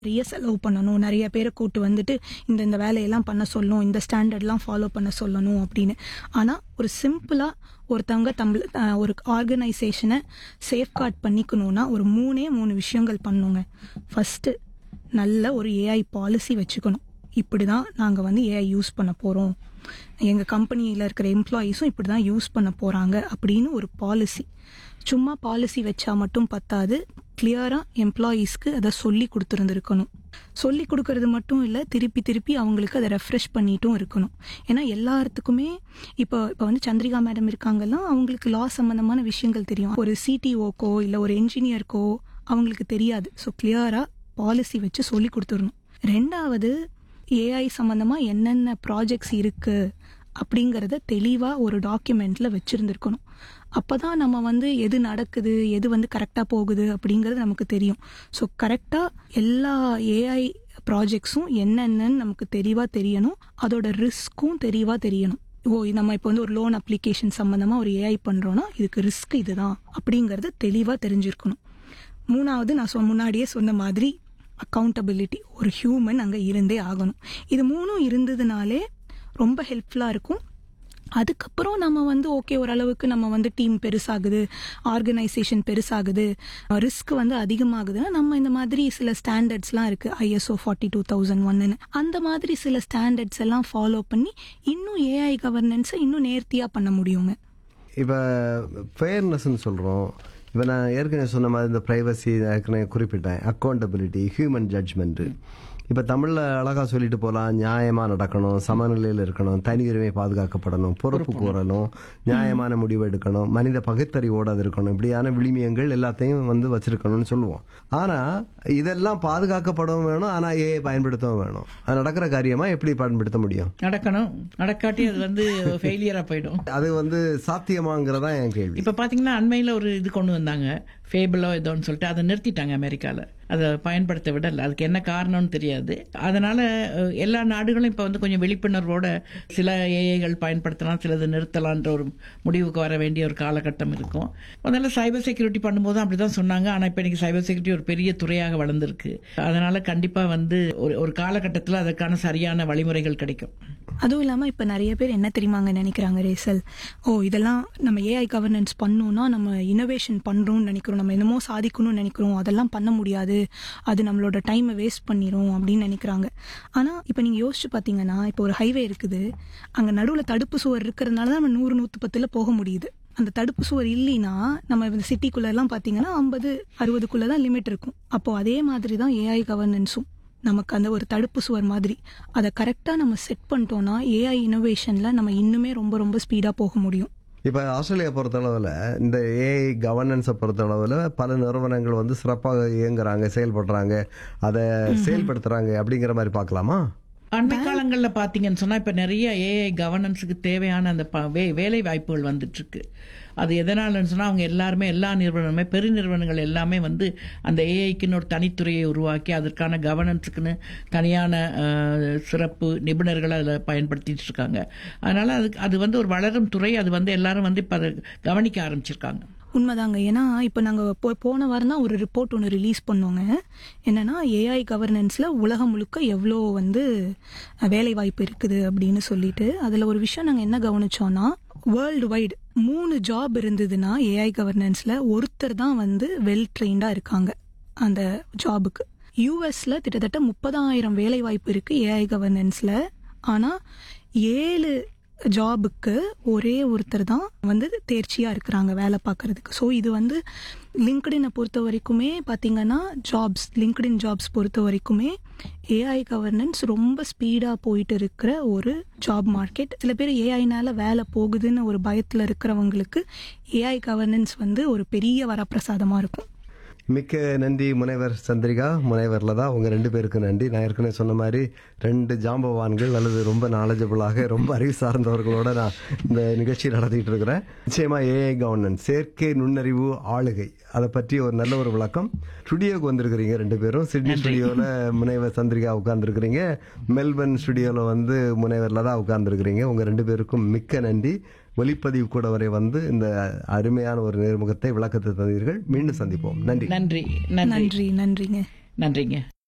நிறைய செலவு பண்ணணும் நிறைய பேரை கூட்டு வந்துட்டு இந்த இந்த வேலையெல்லாம் பண்ண சொல்லணும் இந்த ஸ்டாண்டர்ட்லாம் ஃபாலோ பண்ண சொல்லணும் அப்படின்னு ஆனால் ஒரு சிம்பிளாக ஒருத்தவங்க தம்பள அஹ் ஒரு ஆர்கனைசேஷனை சேஃப்கார்ட் பண்ணிக்கணும்னா ஒரு மூணே மூணு விஷயங்கள் பண்ணுங்க ஃபஸ்ட்டு நல்ல ஒரு ஏஐ பாலிசி வச்சுக்கணும் இப்படி தான் நாங்கள் வந்து ஏஐ யூஸ் பண்ண போகிறோம் எங்கள் கம்பெனியில் இருக்கிற எம்ப்ளாயீஸும் இப்படி தான் யூஸ் பண்ண போகிறாங்க அப்படின்னு ஒரு பாலிசி சும்மா பாலிசி வச்சா மட்டும் பத்தாது கிளியராக எம்ப்ளாயீஸ்க்கு அதை சொல்லி கொடுத்துருந்துருக்கணும் சொல்லி கொடுக்கறது மட்டும் இல்லை திருப்பி திருப்பி அவங்களுக்கு அதை ரெஃப்ரெஷ் பண்ணிட்டும் இருக்கணும் ஏன்னா எல்லாத்துக்குமே இப்போ இப்போ வந்து சந்திரிகா மேடம் இருக்காங்கன்னா அவங்களுக்கு லா சம்பந்தமான விஷயங்கள் தெரியும் ஒரு சிடிஓக்கோ இல்லை ஒரு என்ஜினியருக்கோ அவங்களுக்கு தெரியாது ஸோ கிளியராக பாலிசி வச்சு சொல்லி கொடுத்துடணும் ரெண்டாவது ஏஐ சம்மந்தமாக என்னென்ன ப்ராஜெக்ட்ஸ் இருக்குது அப்படிங்கிறத தெளிவாக ஒரு டாக்குமெண்ட்ல வச்சுருந்துருக்கணும் அப்போ தான் நம்ம வந்து எது நடக்குது எது வந்து கரெக்டாக போகுது அப்படிங்கிறது நமக்கு தெரியும் ஸோ கரெக்டாக எல்லா ஏஐ ப்ராஜெக்ட்ஸும் என்னென்னன்னு நமக்கு தெளிவாக தெரியணும் அதோட ரிஸ்க்கும் தெளிவாக தெரியணும் ஓ நம்ம இப்போ வந்து ஒரு லோன் அப்ளிகேஷன் சம்மந்தமாக ஒரு ஏஐ பண்ணுறோன்னா இதுக்கு ரிஸ்க் இதுதான் அப்படிங்கிறது தெளிவாக தெரிஞ்சிருக்கணும் மூணாவது நான் சொ முன்னாடியே சொன்ன மாதிரி அக்கௌண்டபிலிட்டி ஒரு ஹியூமன் அங்கே இருந்தே ஆகணும் இது மூணும் இருந்ததுனாலே ரொம்ப ஹெல்ப்ஃபுல்லாக இருக்கும் அதுக்கப்புறம் நம்ம வந்து ஓகே ஓரளவுக்கு நம்ம வந்து டீம் பெருசாகுது ஆர்கனைசேஷன் பெருசாகுது ரிஸ்க் வந்து அதிகமாகுதுன்னா நம்ம இந்த மாதிரி சில ஸ்டாண்டர்ட்ஸ்லாம் இருக்குது ஐஎஸ்ஓ ஃபார்ட்டி டூ தௌசண்ட் ஒன்னு அந்த மாதிரி சில ஸ்டாண்டர்ட்ஸ் எல்லாம் ஃபாலோ பண்ணி இன்னும் ஏஐ கவர்னன்ஸை இன்னும் நேர்த்தியாக பண்ண முடியுங்க இப்போ ஃபேர்னஸ்ன்னு சொல்கிறோம் இப்போ நான் ஏற்கனவே சொன்ன மாதிரி இந்த ப்ரைவசி ஏற்கனவே குறிப்பிட்டேன் அக்கௌண்டபிலிட்டி ஹியூமன் ஜட்ஜ்மெண்ட்டு இப்போ தமிழில் அழகாக சொல்லிட்டு போகலாம் நியாயமாக நடக்கணும் சமநிலையில் இருக்கணும் தனி உரிமை பாதுகாக்கப்படணும் பொறுப்பு கூறணும் நியாயமான முடிவு எடுக்கணும் மனித பகுத்தறிவோடு அது இருக்கணும் இப்படியான விளிமியங்கள் எல்லாத்தையும் வந்து வச்சிருக்கணும்னு சொல்லுவோம் ஆனால் இதெல்லாம் பாதுகாக்கப்படவும் வேணும் ஆனால் ஏ பயன்படுத்தவும் வேணும் அது நடக்கிற காரியமாக எப்படி பயன்படுத்த முடியும் நடக்கணும் நடக்காட்டி அது வந்து ஃபெயிலியரா போயிடும் அது வந்து சாத்தியமாங்கிறதா என் கேள்வி இப்ப பாத்தீங்கன்னா அண்மையில ஒரு இது கொண்டு வந்தாங்க ஃபேபிளோ ஏதோன்னு சொல்லிட்டு அதை நிறுத்திட்டாங்க அமெரிக்கால அதை பயன்படுத்த விடல அதுக்கு என்ன காரணம்னு தெரியாது அதனால அஹ், எல்லா நாடுகளும் இப்ப வந்து கொஞ்சம் விழிப்புணர்வோட சில ஏஐகள் பயன்படுத்தலாம் சிலது நிறுத்தலான்ற ஒரு முடிவுக்கு வர வேண்டிய ஒரு காலகட்டம் இருக்கும் முதல்ல சைபர் செக்யூரிட்டி பண்ணும்போது அப்படிதான் சொன்னாங்க ஆனா இப்ப இன்னைக்கு சைபர் செக்யூரிட்டி ஒரு பெரிய துறையாக வளர்ந்துருக்கு அதனால கண்டிப்பா வந்து ஒரு ஒரு காலகட்டத்தில் அதற்கான சரியான வழிமுறைகள் கிடைக்கும் அதுவும் இல்லாமல் இப்போ நிறைய பேர் என்ன தெரியுமாங்க நினைக்கிறாங்க ரேசல் ஓ இதெல்லாம் நம்ம ஏஐ கவர்னன்ஸ் பண்ணோம்னா நம்ம இனோவேஷன் பண்ணுறோம்னு நினைக்கிறோம் நம்ம என்னமோ சாதிக்கணும்னு நினைக்கிறோம் அதெல்லாம் பண்ண முடியாது அது நம்மளோட டைமை வேஸ்ட் பண்ணிரும் அப்படின்னு நினைக்கிறாங்க ஆனால் இப்போ நீங்கள் யோசிச்சு பார்த்தீங்கன்னா இப்போ ஒரு ஹைவே இருக்குது அங்கே நடுவில் தடுப்பு சுவர் இருக்கிறதுனால தான் நம்ம நூறு நூற்றி பத்தில் போக முடியுது அந்த தடுப்பு சுவர் இல்லைன்னா நம்ம இந்த சிட்டிக்குள்ள எல்லாம் பார்த்தீங்கன்னா ஐம்பது அறுபதுக்குள்ள தான் லிமிட் இருக்கும் அப்போ அதே மாதிரி தான் ஏஐ கவர்னன்ஸும் நமக்கு அந்த ஒரு தடுப்பு சுவர் மாதிரி அதை கரெக்டாக நம்ம செட் பண்ணிட்டோம்னா ஏஐ இனோவேஷனில் நம்ம இன்னுமே ரொம்ப ரொம்ப ஸ்பீடாக போக முடியும் இப்போ ஆஸ்திரேலியா பொறுத்தளவில் இந்த ஏஐ கவர்னன்ஸை பொறுத்தளவில் பல நிறுவனங்கள் வந்து சிறப்பாக இயங்குறாங்க செயல்படுறாங்க அதை செயல்படுத்துறாங்க அப்படிங்கிற மாதிரி பார்க்கலாமா அண்மை காலங்கள்ல பாத்தீங்கன்னு சொன்னா இப்ப நிறைய ஏஐ கவர்னன்ஸுக்கு தேவையான அந்த ப- வே- வேலை வாய்ப்புகள் வந்துட்டு இருக்கு அது எதனாலன்னு சொன்னா அவங்க எல்லாருமே எல்லா நிறுவனமே பெருநிறுவனங்கள் எல்லாமே வந்து அந்த ஏஐக்குன்னு ஒரு தனித்துறையை உருவாக்கி அதற்கான கவர்னன்ஸுக்குன்னு தனியான அஹ், சிறப்பு நிபுணர்களை அதில் பயன்படுத்திட்டு இருக்காங்க அதனால அதுக்கு அது வந்து ஒரு வளரும் துறை அது வந்து எல்லாரும் வந்து இப்ப அதை கவனிக்க ஆரம்பிச்சிருக்காங்க உண்மைதாங்க ஏன்னா இப்போ நாங்கள் போ போன வாரம் தான் ஒரு ரிப்போர்ட் ஒன்று ரிலீஸ் பண்ணோங்க என்னன்னா ஏஐ கவர்னன்ஸில் உலகம் முழுக்க எவ்வளோ வந்து அஹ், வேலை வாய்ப்பு இருக்குது அப்படின்னு சொல்லிட்டு அதில் ஒரு விஷயம் நாங்கள் என்ன கவனிச்சோம்னா வேர்ல்டு வைடு மூணு ஜாப் இருந்ததுன்னா ஏஐ கவர்னன்ஸில் ஒருத்தர் தான் வந்து வெல் ட்ரெயின்டாக இருக்காங்க அந்த ஜாபுக்கு யூஎஸ்ல கிட்டத்தட்ட முப்பதாயிரம் வேலை வாய்ப்பு இருக்கு ஏஐ கவர்னன்ஸ்ல ஆனா ஏழு ஜாபுக்கு ஒரே ஒருத்தர் தான் வந்து தேர்ச்சியா இருக்கிறாங்க வேலை பார்க்கறதுக்கு ஸோ இது வந்து லிங்க்டினை பொறுத்த வரைக்குமே பார்த்தீங்கன்னா ஜாப்ஸ் லிங்க்டின் ஜாப்ஸ் பொறுத்த வரைக்குமே ஏஐ கவர்னன்ஸ் ரொம்ப ஸ்பீடாக போயிட்டு இருக்கிற ஒரு ஜாப் மார்க்கெட் சில பேர் ஏஐனால வேலை போகுதுன்னு ஒரு பயத்தில் இருக்கிறவங்களுக்கு ஏஐ கவர்னன்ஸ் வந்து ஒரு பெரிய வரப்பிரசாதமாக இருக்கும் மிக்க நன்றி முனைவர் சந்திரிகா முனைவர் லதா உங்க ரெண்டு பேருக்கு நன்றி நான் ஏற்கனவே சொன்ன மாதிரி ரெண்டு ஜாம்பவான்கள் அல்லது ரொம்ப நாலேஜபிளாக ரொம்ப அறிவு சார்ந்தவர்களோட நான் இந்த நிகழ்ச்சி நடத்திட்டு இருக்கிறேன் நிச்சயமா ஏஐ கவர்னன்ஸ் செயற்கை நுண்ணறிவு ஆளுகை அதை பற்றி ஒரு நல்ல ஒரு விளக்கம் ஸ்டுடியோக்கு வந்திருக்கிறீங்க ரெண்டு பேரும் சிட்னி ஸ்டுடியோவில் முனைவர் சந்திரிகா உட்கார்ந்துருக்கிறீங்க மெல்பர்ன் ஸ்டுடியோவில் வந்து முனைவர் லதா உட்கார்ந்துருக்கிறீங்க உங்க ரெண்டு பேருக்கும் மிக்க நன்றி ஒலிப்பதிவு கூட வரை வந்து இந்த அருமையான ஒரு நேர்முகத்தை விளக்கத்தை தந்தீர்கள் மீண்டும் சந்திப்போம் நன்றி நன்றி நன்றி நன்றி நன்றிங்க நன்றிங்க